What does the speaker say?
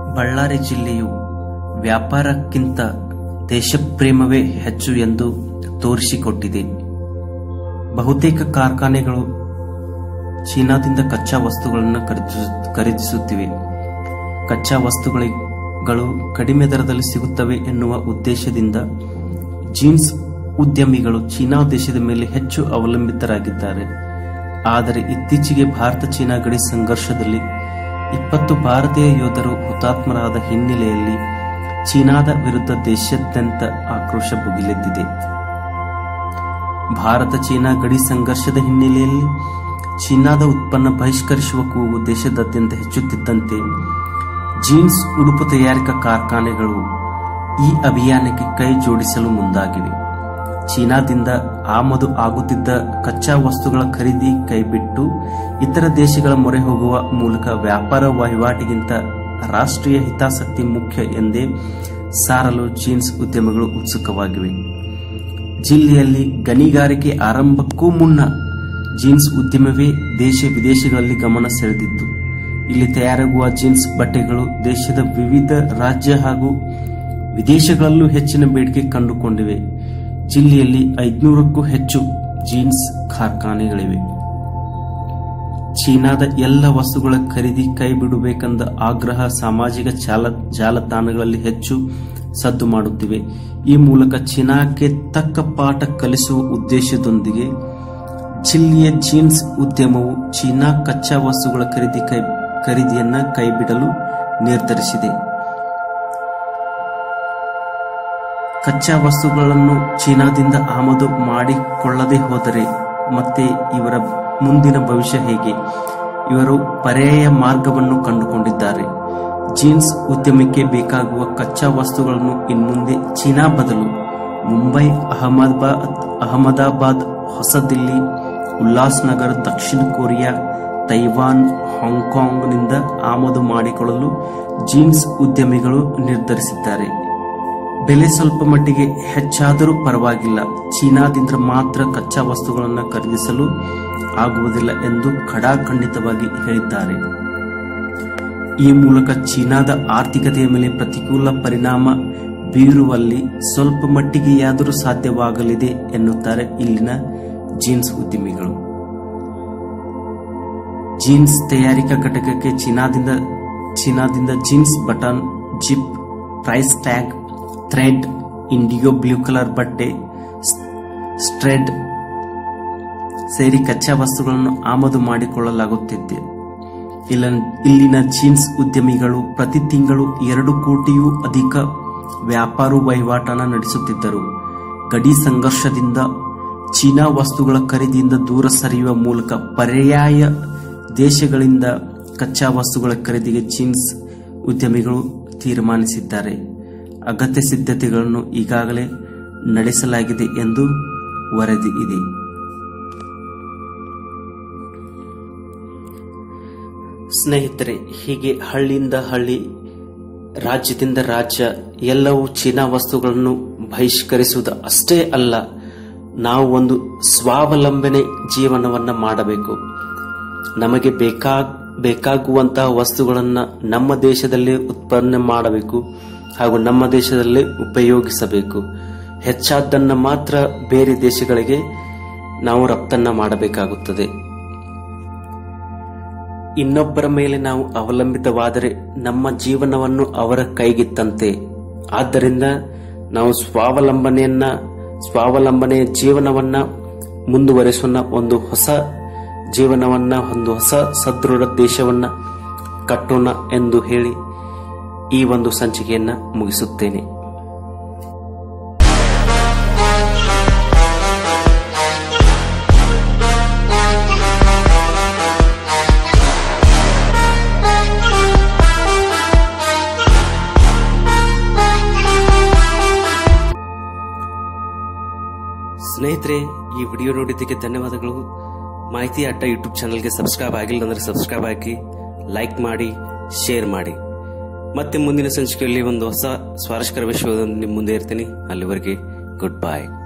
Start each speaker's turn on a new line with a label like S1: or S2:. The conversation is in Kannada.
S1: ಬಳ್ಳಾರಿ ಜಿಲ್ಲೆಯು ವ್ಯಾಪಾರಕ್ಕಿಂತ ದೇಶಪ್ರೇಮವೇ ಹೆಚ್ಚು ಎಂದು ತೋರಿಸಿಕೊಟ್ಟಿದೆ ಬಹುತೇಕ ಕಾರ್ಖಾನೆಗಳು ಚೀನಾದಿಂದ ಕಚ್ಚಾ ವಸ್ತುಗಳನ್ನು ಖರೀದಿಸು- ಖರೀದಿಸುತ್ತಿವೆ ಕಚ್ಚಾ ವಸ್ತುಗಳು ಕಡಿಮೆ ದರದಲ್ಲಿ ಸಿಗುತ್ತವೆ ಎನ್ನುವ ಉದ್ದೇಶದಿಂದ ಜೀನ್ಸ್ ಉದ್ಯಮಿಗಳು ಚೀನಾ ದೇಶದ ಮೇಲೆ ಹೆಚ್ಚು ಅವಲಂಬಿತರಾಗಿದ್ದಾರೆ ಆದರೆ ಇತ್ತೀಚೆಗೆ ಭಾರತ ಚೀನಾ ಗಡಿ ಸಂಘರ್ಷದಲ್ಲಿ ಇಪ್ಪತ್ತು ಭಾರತೀಯ ಯೋಧರು ಹುತಾತ್ಮರಾದ ಹಿನ್ನೆಲೆಯಲ್ಲಿ ಚೀನಾದ ವಿರುದ್ಧ ದೇಶಾದ್ಯಂತ ಆಕ್ರೋಶ ಭುಗಿಲೆದ್ದಿದೆ ಭಾರತ ಚೀನಾ ಗಡಿ ಸಂಘರ್ಷದ ಹಿನ್ನೆಲೆಯಲ್ಲಿ ಚೀನಾದ ಉತ್ಪನ್ನ ಬಹಿಷ್ಕರಿಸುವ ಕೂಗು ದೇಶದಾದ್ಯಂತ ಹೆಚ್ಚುತ್ತಿದ್ದಂತೆ ಜೀನ್ಸ್ ಉಡುಪು ತಯಾರಿಕಾ ಕಾರ್ಖಾನೆಗಳು ಈ ಅಭಿಯಾನಕ್ಕೆ ಕೈ ಜೋಡಿಸಲು ಮುಂದಾಗಿವೆ ಚೀನಾದಿಂದ ಆಮದು ಆಗುತ್ತಿದ್ದ ಕಚ್ಚಾ ವಸ್ತುಗಳ ಖರೀದಿ ಕೈಬಿಟ್ಟು ಇತರ ದೇಶಗಳ ಮೊರೆ ಹೋಗುವ ಮೂಲಕ ವ್ಯಾಪಾರ ವಹಿವಾಟಿಗಿಂತ ರಾಷ್ಟ್ರೀಯ ಹಿತಾಸಕ್ತಿ ಮುಖ್ಯ ಎಂದೇ ಸಾರಲು ಜೀನ್ಸ್ ಉದ್ಯಮಗಳು ಉತ್ಸುಕವಾಗಿವೆ ಜಿಲ್ಲೆಯಲ್ಲಿ ಗಣಿಗಾರಿಕೆ ಆರಂಭಕ್ಕೂ ಮುನ್ನ ಜೀನ್ಸ್ ಉದ್ಯಮವೇ ದೇಶ ವಿದೇಶಗಳಲ್ಲಿ ಗಮನ ಸೆಳೆದಿತ್ತು ಇಲ್ಲಿ ತಯಾರಾಗುವ ಜೀನ್ಸ್ ಬಟ್ಟೆಗಳು ದೇಶದ ವಿವಿಧ ರಾಜ್ಯ ಹಾಗೂ ವಿದೇಶಗಳಲ್ಲೂ ಹೆಚ್ಚಿನ ಬೇಡಿಕೆ ಕಂಡುಕೊಂಡಿವೆ ಜಿಲ್ಲೆಯಲ್ಲಿ ಐದುನೂರಕ್ಕೂ ಹೆಚ್ಚು ಜೀನ್ಸ್ ಕಾರ್ಖಾನೆಗಳಿವೆ ಚೀನಾದ ಎಲ್ಲ ವಸ್ತುಗಳ ಖರೀದಿ ಕೈ ಬಿಡಬೇಕೆಂದ ಆಗ್ರಹ ಸಾಮಾಜಿಕ ಜಾಲ ಜಾಲತಾಣಗಳಲ್ಲಿ ಹೆಚ್ಚು ಸದ್ದು ಮಾಡುತ್ತಿವೆ ಈ ಮೂಲಕ ಚೀನಾಕ್ಕೆ ತಕ್ಕ ಪಾಠ ಕಲಿಸುವ ಉದ್ದೇಶದೊಂದಿಗೆ ಜಿಲ್ಲೆಯ ಜೀನ್ಸ್ ಉದ್ಯಮವು ಚೀನಾ ಕಚ್ಚಾ ವಸ್ತುಗಳ ಖರೀದಿ ಕೈ ಖರೀದಿಯನ್ನ ಕೈಬಿಡಲು ನಿರ್ಧರಿಸಿದೆ ಕಚ್ಚಾ ವಸ್ತುಗಳನ್ನು ಚೀನಾದಿಂದ ಆಮದು ಮಾಡಿಕೊಳ್ಳದೆ ಹೋದರೆ ಮತ್ತೆ ಇವರ ಮುಂದಿನ ಭವಿಷ್ಯ ಹೇಗೆ ಇವರು ಪರ್ಯಾಯ ಮಾರ್ಗವನ್ನು ಕಂಡುಕೊಂಡಿದ್ದಾರೆ ಜೀನ್ಸ್ ಉದ್ಯಮಕ್ಕೆ ಬೇಕಾಗುವ ಕಚ್ಚಾ ವಸ್ತುಗಳನ್ನು ಇನ್ಮುಂದೆ ಚೀನಾ ಬದಲು ಮುಂಬೈ ಅಹಮದಾಬಾದ್ ಅಹಮದಾಬಾದ್ ಹೊಸದಿಲ್ಲಿ ಉಲ್ಲಾಸ್ನಗರ್ ದಕ್ಷಿಣ ಕೊರಿಯಾ ತೈವಾನ್ ಹಾಂಗ್ಕಾಂಗ್ನಿಂದ ಆಮದು ಮಾಡಿಕೊಳ್ಳಲು ಜೀನ್ಸ್ ಉದ್ಯಮಿಗಳು ನಿರ್ಧರಿಸಿದ್ದಾರೆ ಬೆಲೆ ಸ್ವಲ್ಪ ಮಟ್ಟಿಗೆ ಹೆಚ್ಚಾದರೂ ಪರವಾಗಿಲ್ಲ ಚೀನಾದಿಂದ ಮಾತ್ರ ಕಚ್ಚಾ ವಸ್ತುಗಳನ್ನು ಖರೀದಿಸಲು ಆಗುವುದಿಲ್ಲ ಎಂದು ಖಡಾಖಂಡಿತವಾಗಿ ಹೇಳಿದ್ದಾರೆ ಈ ಮೂಲಕ ಚೀನಾದ ಆರ್ಥಿಕತೆಯ ಮೇಲೆ ಪ್ರತಿಕೂಲ ಪರಿಣಾಮ ಬೀರುವಲ್ಲಿ ಸ್ವಲ್ಪ ಮಟ್ಟಿಗೆಯಾದರೂ ಸಾಧ್ಯವಾಗಲಿದೆ ಎನ್ನುತ್ತಾರೆ ಇಲ್ಲಿನ ಜೀನ್ಸ್ ಉದ್ಯಮಿಗಳು ಜೀನ್ಸ್ ತಯಾರಿಕಾ ಘಟಕಕ್ಕೆ ಚೀನಾದಿಂದ ಚೀನಾದಿಂದ jeans button zip price tag thread indigo blue colour ಬಟ್ಟೆ ಸ್ಟ್ರೆಡ್ ಸೇರಿ ಕಚ್ಚಾ ವಸ್ತುಗಳನ್ನು ಆಮದು ಮಾಡಿಕೊಳ್ಳಲಾಗುತ್ತಿದೆ ಇಲ್ಲ ಇಲ್ಲಿನ ಜೀನ್ಸ್ ಉದ್ಯಮಿಗಳು ಪ್ರತಿ ತಿಂಗಳು ಎರಡು ಕೋಟಿಯೂ ಅಧಿಕ ವ್ಯಾಪಾರ ವಹಿವಾಟನ ನಡೆಸುತ್ತಿದ್ದರು ಗಡಿ ಸಂಘರ್ಷದಿಂದ ಚೀನಾ ವಸ್ತುಗಳ ಖರೀದಿಯಿಂದ ದೂರ ಸರಿಯುವ ಮೂಲಕ ಪರ್ಯಾಯ ದೇಶಗಳಿಂದ ಕಚ್ಚಾ ವಸ್ತುಗಳ ಖರೀದಿಗೆ ಜೀನ್ಸ್ ಉದ್ಯಮಿಗಳು ತೀರ್ಮಾನಿಸಿದ್ದಾರೆ ಅಗತ್ಯ ಸಿದ್ಧತೆಗಳನ್ನು ಈಗಾಗಲೇ ನಡೆಸಲಾಗಿದೆ ಎಂದು ವರದಿ ಇದೆ ಸ್ನೇಹಿತರೆ ಹೀಗೆ ಹಳ್ಳಿಯಿಂದ ಹಳ್ಳಿ ರಾಜ್ಯದಿಂದ ರಾಜ್ಯ ಎಲ್ಲವೂ ಚೀನಾ ವಸ್ತುಗಳನ್ನು ಬಹಿಷ್ಕರಿಸುವುದು ಅಷ್ಟೇ ಅಲ್ಲ ನಾವು ಒಂದು ಸ್ವಾವಲಂಬನೆ ಜೀವನವನ್ನ ಮಾಡಬೇಕು ನಮಗೆ ಬೇಕಾ ಬೇಕಾಗುವಂತಹ ವಸ್ತುಗಳನ್ನು ನಮ್ಮ ದೇಶದಲ್ಲೇ ಉತ್ಪನ್ನ ಮಾಡಬೇಕು ಹಾಗೂ ನಮ್ಮ ದೇಶದಲ್ಲೇ ಉಪಯೋಗಿಸಬೇಕು ಹೆಚ್ಚಾದ್ದನ್ನು ಮಾತ್ರ ಬೇರೆ ದೇಶಗಳಿಗೆ ನಾವು ರಫ್ತನ್ನ ಮಾಡಬೇಕಾಗುತ್ತದೆ ಇನ್ನೊಬ್ಬರ ಮೇಲೆ ನಾವು ಅವಲಂಬಿತವಾದರೆ ನಮ್ಮ ಜೀವನವನ್ನು ಅವರ ಕೈಗಿತ್ತಂತೆ ಆದ್ದರಿಂದ ನಾವು ಸ್ವಾವಲಂಬನೆಯನ್ನ ಸ್ವಾವಲಂಬನೆಯ ಜೀವನವನ್ನ ಮುಂದುವರೆಸೋಣ ಒಂದು ಹೊಸ ಜೀವನವನ್ನ ಒಂದು ಹೊಸ ಸದೃಢ ದೇಶವನ್ನ ಕಟ್ಟೋಣ ಎಂದು ಹೇಳಿ ಈ ಒಂದು ಸಂಚಿಕೆಯನ್ನ ಮುಗಿಸುತ್ತೇನೆ ಸ್ನೇಹಿತರೆ ಈ ವಿಡಿಯೋ ನೋಡಿದ್ದಕ್ಕೆ ಧನ್ಯವಾದಗಳು ಮಾಹಿತಿ ಅಡ್ಡ ಯೂಟ್ಯೂಬ್ ಚಾನಲ್ಗೆ ಸಬ್ಸ್ಕ್ರೈಬ್ ಆಗಿಲ್ಲ ಅಂದ್ರೆ ಸಬ್ಸ್ಕ್ರೈಬ್ ಆಗಿ ಲೈಕ್ ಮಾಡಿ ಶೇರ್ ಮಾಡಿ ಮತ್ತೆ ಮುಂದಿನ ಸಂಚಿಕೆಯಲ್ಲಿ ಒಂದು ಹೊಸ ಸ್ವಾರಸ್ಯಕರ ವಿಷಯವನ್ನು ನಿಮ್ಮ ಮುಂದೆ ಇರ್ತೀನಿ ಅಲ್ಲಿವರೆಗೆ ಗುಡ್ ಬೈ